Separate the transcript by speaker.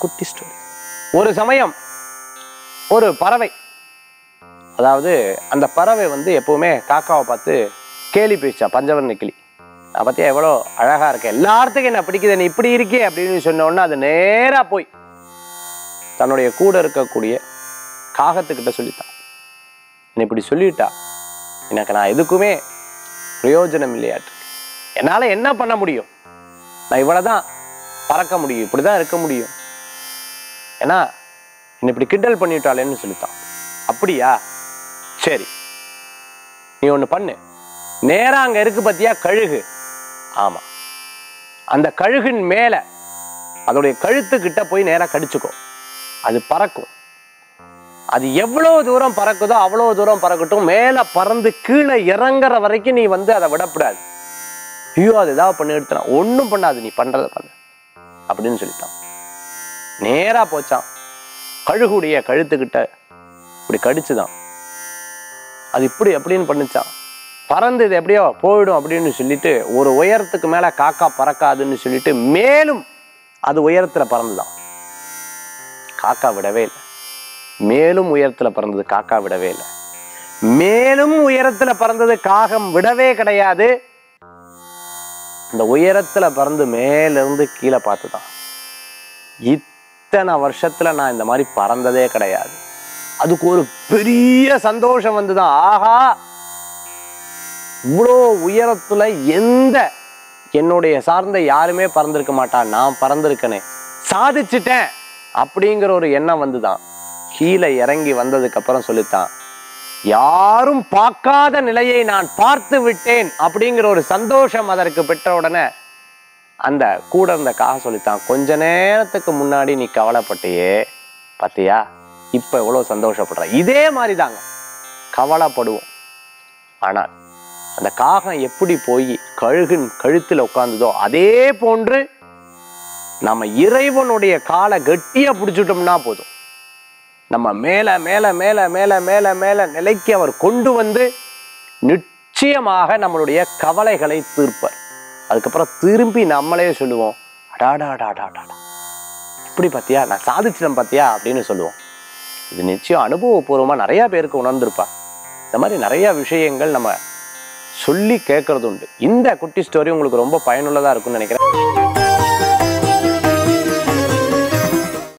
Speaker 1: குட்டி ஸ்டோரி ஒரு சமயம் ஒரு பறவை அதாவது அந்த பறவை வந்து எப்பவுமே காக்காவை பார்த்து கேலி பேச்சா பஞ்சவர்ண கிளி நான் பார்த்தியா எவ்வளோ அழகா இருக்க எல்லாத்துக்கும் என்ன பிடிக்குது நீ இப்படி இருக்கே அப்படின்னு சொன்ன உடனே அது நேரா போய் தன்னுடைய கூட இருக்கக்கூடிய காகத்துக்கிட்ட சொல்லித்தான் என்னை இப்படி சொல்லிட்டா எனக்கு நான் எதுக்குமே பிரயோஜனம் இல்லையாட்டு என்னால என்ன பண்ண முடியும் நான் இவ்வளவுதான் பறக்க முடியும் இப்படிதான் இருக்க முடியும் ஏன்னா என்னை இப்படி கிண்டல் பண்ணிட்டாளேன்னு சொல்லித்தான் அப்படியா சரி நீ ஒண்ணு பண்ணு நேரா அங்க இருக்கு பத்தியா கழுகு ஆமா அந்த கழுகின் மேல அதோடைய கழுத்துக்கிட்ட போய் நேரா கடிச்சுக்கோ அது பறக்கும் அது எவ்வளவு தூரம் பறக்குதோ அவ்வளவு தூரம் பறக்கட்டும் மேல பறந்து கீழே இறங்குற வரைக்கும் நீ வந்து அதை விடக்கூடாது ஐயோ அது ஏதாவது பண்ணி எடுத்துனா ஒன்றும் பண்ணாது நீ பண்றத பண்ணு அப்படின்னு சொல்லிட்டான் நேரா போச்சான் கழுகுடைய கழுத்துக்கிட்ட இப்படி கடிச்சுதான் அது இப்படி அப்படின்னு பண்ணுச்சான் பறந்து இது எப்படியோ போயிடும் அப்படின்னு சொல்லிட்டு ஒரு உயரத்துக்கு மேல காக்கா பறக்காதுன்னு சொல்லிட்டு மேலும் அது உயரத்துல பறந்துதான் காக்கா விடவே இல்லை மேலும் உயரத்துல பறந்தது காக்கா விடவே இல்லை மேலும் உயரத்துல பறந்தது காகம் விடவே கிடையாது இந்த உயரத்துல பறந்து மேல இருந்து கீழே பார்த்துதான் இத்தனை வருஷத்துல நான் இந்த மாதிரி பறந்ததே கிடையாது அதுக்கு ஒரு பெரிய சந்தோஷம் வந்துதான் ஆஹா இவ்வளோ உயரத்துல எந்த என்னுடைய சார்ந்த யாருமே பறந்திருக்க மாட்டா நான் பறந்திருக்கனே சாதிச்சிட்டேன் அப்படிங்கிற ஒரு எண்ணம் வந்துதான் கீழே இறங்கி வந்ததுக்கு அப்புறம் சொல்லித்தான் யாரும் பார்க்காத நிலையை நான் பார்த்து விட்டேன் அப்படிங்கிற ஒரு சந்தோஷம் அதற்கு பெற்ற உடனே அந்த கூட இருந்த காக சொல்லித்தான் கொஞ்ச நேரத்துக்கு முன்னாடி நீ கவலைப்பட்டியே பாத்தியா இப்ப எவ்வளவு சந்தோஷப்படுற இதே மாதிரி தாங்க கவலைப்படுவோம் ஆனால் அந்த காகம் எப்படி போய் கழுகின் கழுத்துல உட்கார்ந்ததோ அதே போன்று நம்ம இறைவனுடைய காலை கெட்டியா பிடிச்சிட்டோம்னா போதும் நம்ம மேல மேல மேல மேல மேல மேல நிலைக்கு அவர் கொண்டு வந்து நிச்சயமாக நம்மளுடைய கவலைகளை தீர்ப்பார் அதுக்கப்புறம் திரும்பி நம்மளே சொல்லுவோம் அடாடாடாடாடா இப்படி பார்த்தியா நான் சாதிச்சிட்டேன் பார்த்தியா அப்படின்னு சொல்லுவோம் இது நிச்சயம் அனுபவபூர்வமா நிறைய பேருக்கு உணர்ந்திருப்பா இந்த மாதிரி நிறைய விஷயங்கள் நம்ம சொல்லி கேட்கறது உண்டு இந்த குட்டி ஸ்டோரி உங்களுக்கு ரொம்ப பயனுள்ளதா இருக்கும்னு நினைக்கிறேன்